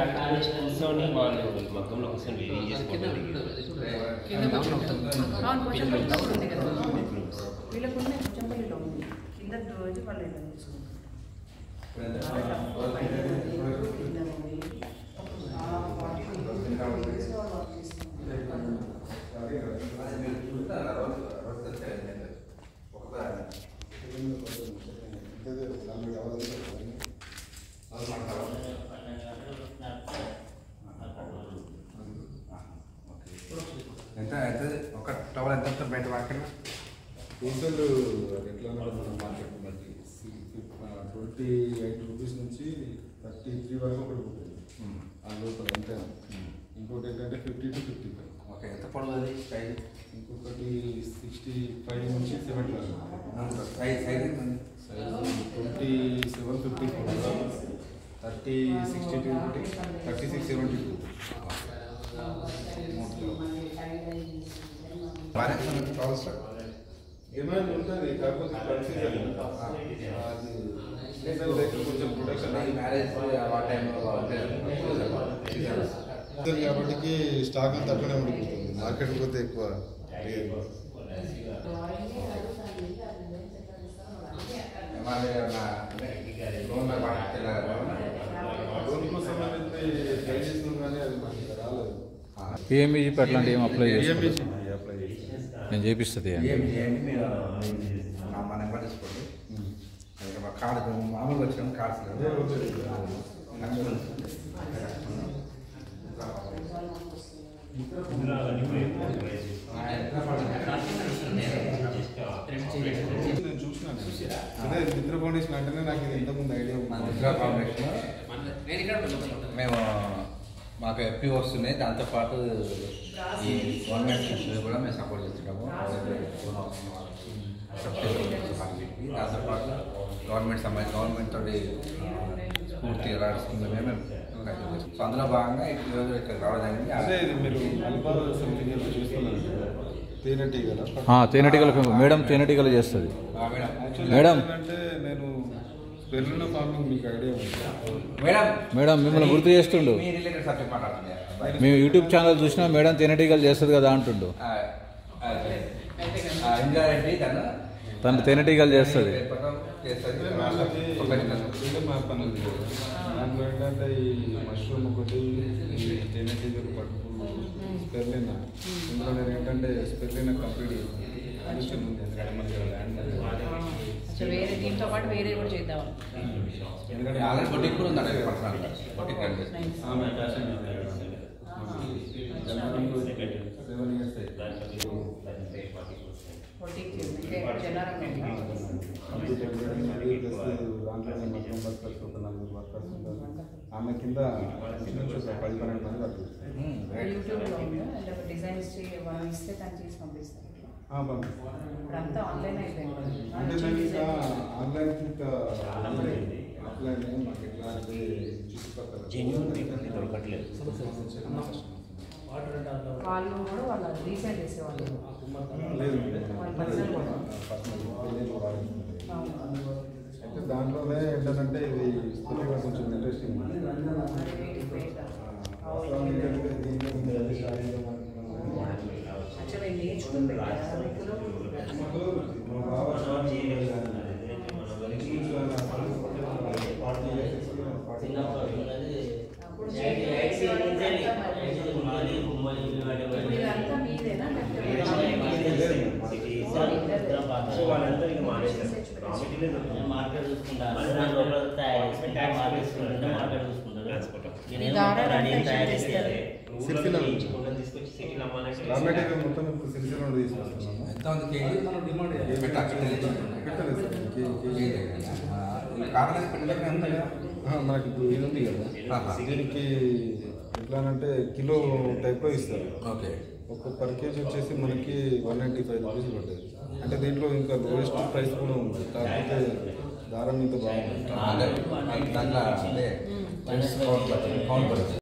కూర్చొని వాళ్ళు మగ్గంలో కూర్చొని వెయిట్ చేసుకోవాలి అవును పోచంపల్లిలో ఉంది కదా వీళ్ళకు ఉన్నాయి పోచంపల్లిలో ఉంది కింద రోజు వాళ్ళు ఇలా తీసుకుంటారు ఎంత ఎంత ఒక టవల్ ఎంత ఉంటుంది బయట మార్కెట్ టోటల్ ఎట్లా మనం మార్కెట్ బట్టి ట్వంటీ ఎయిట్ రూపీస్ నుంచి థర్టీ త్రీ వరకు ఒకటి ఉంటుంది ఆ లోపల అంతే ఇంకోటి ఏంటంటే fifty to fifty five okay ఎంత పొడవు అది సైజ్ ఇంకొకటి సిక్స్టీ ఫైవ్ నుంచి సెవెంటీ వరకు సైజ్ సైజ్ ఎంత ఉంది twenty seven fifty four thirty sixty two thirty six seventy two బాగానే ఉంటుంది టవల్స్ డిమాండ్ ఉంటుంది కాకపోతే కన్ఫ్యూజన్ అది సీజన్ లైక్ కొంచెం ప్రొడక్షన్ మ్యారేజ్ ఆ టైంలో సీజన్ కాబట్టి స్టాక్ అంతా అట్లనే ఉండిపోతుంది మార్కెట్ పోతే ఎక్కువ లేదు. లోన్ కోసం అనేది ట్రై చేసినాం కానీ అది మనకి రాలేదు పిఎంఈజీపీ అట్లాంటివి ఏం అప్లై చేసుకోండి EMI అప్లై చేసి నేను చేపిస్తుంది ఏం చేయండి మీరు మా- మా నెంబర్ తీసుకోండి ఇంకా మా కార్డు మామూలుగా వచ్చిన కార్డ్స్ అదే అవుతుంది నేను చూసినాను అదే మిత్ర ఫౌండేషన్ అంటేనే నాకు ఇది ఇంతకుముందు ఐడియా మా ఉంది మిత్ర ఫౌండేషన్ మేము మాకు ఎప్పి వస్తున్నాయి దాంతోపాటు ఈ గవర్నమెంట్ స్కీమ్స్ కూడా మేము సపోర్ట్ చేస్తున్నాము లోన్ అవసరం వాళ్ళకి, సబ్సిడీ వాళ్ళకి. దాంతోపాటు గవర్నమెంట్ సంబంధించి గవర్నమెంట్ తోటి స్ఫూర్తి అలాంటి స్కీమ్ మేము కంటిన్యూ చేస్తాం. సో అందులో భాగంగా ఈరోజు ఇక్కడ రావడం జరిగింది అదే ఇది మీరు అల్పాల్ సంథింగ్ ఏదో చూస్తున్నారు తేనెటీగల ఆ, తేనెటీగల పెంపకం. మేడం తేనెటీగలు చేస్తుంది ఆ, మేడం మేడం. అంటే నేను స్పెర్లిన ఫార్మింగ్ మీకు ఐడియా ఉంది మేడం మేడం మిమ్మల్ని గుర్తు చేస్తుండు మీ రిలేటెడ్ సబ్జెక్ట్ మాట్లాడుతుంది మేము యూట్యూబ్ ఛానల్ చూసినా మేడం తేనెటీగలు చేస్తుంది కదా అంటుండు ఇంజారెడ్డి తను తను తేనెటీగలు చేస్తుంది చేస్తుంది వాళ్ళకి ఫీల్డ్ మ్యాప్ అనేది లేదు. దాంట్లో ఏంటంటే ఈ మష్రూమ్ ఒకటి ఈ తేనెటీగలు పట్టుకు స్పెర్లిన ఇందులో నేను ఏంటంటే స్పెర్లిన కంప్లీట్ పర్మిషన్ ఉంది ఎందుకంటే మనకి ల్యాండ్ అసలు వేరే దీంతో పాటు వేరే కూడా చేద్దాం ఎందుకంటే ఆల్రెడీ బొటిక్ కూడా ఉందండి పర్సనల్ బొటిక్ అంటే ఆమె fashion seven years computer embroidering మరియు ప్లస్ దాంట్లోనే మొత్తం వర్కర్స్ ఒక నలుగురు వర్కర్స్ ఉంటారు ఆమె కింద నుంచి ఒక పది పన్నెండు మంది వర్క్ చేస్తారు యూట్యూబ్లో ఉందా అంటే ఒక డిజైన్స్ మనం ఇస్తే తను చేసి పంపిస్తాం ఇట్లా ఆ, పంపిస్తాం. ఇప్పుడు అంతా ఆన్లైన్ అయిపోయింది అంటే మేము ఇంకా ఆన్లైన్ ఇంకా ఆఫ్లైన్ మాకు ఎట్లా అంటే చుట్టుపక్కల జెన్యున్ పీపుల్ దొరకట్లేదు వాళ్ళు కూడా వాళ్ళు రీసెల్ చేసేవాళ్ళు లేదు వాళ్ళ పర్సనల్ కూడా. పర్సనల్ అయితే దాంట్లోనే ఏంటంటే ఇది కొద్దిగా కొంచెం ఇంట్రెస్టింగ్ యాక్చువల్లీ నేర్చుకుని పెట్టారు అప్పుడు ఇదంతా మీదేనా సో వాళ్ళంతా ఇక మానేస్తారు ప్రాఫిట్ లేదు మార్కెట్ చూసుకుంటారు దాని లోపల తయారు చేసుకుంటారు మార్కెట్ చూసుకుంటారు మార్కెట్ చూసుకుంటారు ఈ దారాలు అంతా ఇక్కడ తెస్తారు. సిరిసిల్ల తీసుకొచ్చి సిటీలో అమ్మాలంటే రామేటిక్ మొత్తం ఇప్పుడు సిరిసిల్ల నుండి తీసుకొస్తున్నాము ఎంత ఉంది కేజీ పెట్టచ్చు పెట్టలేదు సార్ కే- కేజీ కారణం పెట్టలేక ఉంది కదా ఆ, మనకి ఇప్పుడు ఇది ఉంది కదా ఆహా. దీనికి ఎట్లానంటే కిలో టైప్లో ఇస్తారు ఓకే ఒక పర్ కేజీ వచ్చేసి మనకి వన్ నైంటీ ఫైవ్ రూపీస్ పడ్డది అంటే దీంట్లో ఇంకా లోయెస్ట్ ప్రైస్ కూడా ఉంది కాకపోతే దారం ఇంత బాగుంది దాంట్లో అదే కౌంట్ పడుతుంది కౌంట్ పడుతుంది